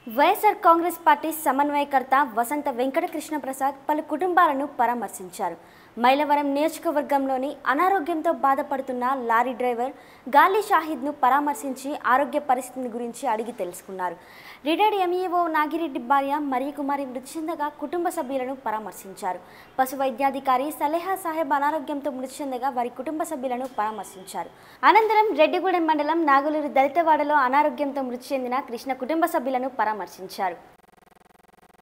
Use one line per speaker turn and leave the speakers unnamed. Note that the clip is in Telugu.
వైఎస్ఆర్ కాంగ్రెస్ పార్టీ సమన్వయకర్త వసంత వెంకటకృష్ణ ప్రసాద్ పలు కుటుంబాలను పరామర్శించారు మైలవరం నియోజకవర్గంలోని అనారోగ్యంతో బాధపడుతున్న లారీ డ్రైవర్ గాలి షాహిద్ను పరామర్శించి ఆరోగ్య పరిస్థితిని గురించి అడిగి తెలుసుకున్నారు రిటైర్డ్ ఎంఈఓ నాగిరెడ్డి భార్య మరియ కుమారి మృతి చెందగా కుటుంబ సభ్యులను పరామర్శించారు పశు వైద్యాధికారి సలేహా సాహెబ్ అనారోగ్యంతో మృతి చెందగా వారి కుటుంబ సభ్యులను పరామర్శించారు అనంతరం రెడ్డిగూడెం మండలం నాగులూరు దళితవాడలో అనారోగ్యంతో మృతి చెందిన కృష్ణ కుటుంబ సభ్యులను పరామర్శించారు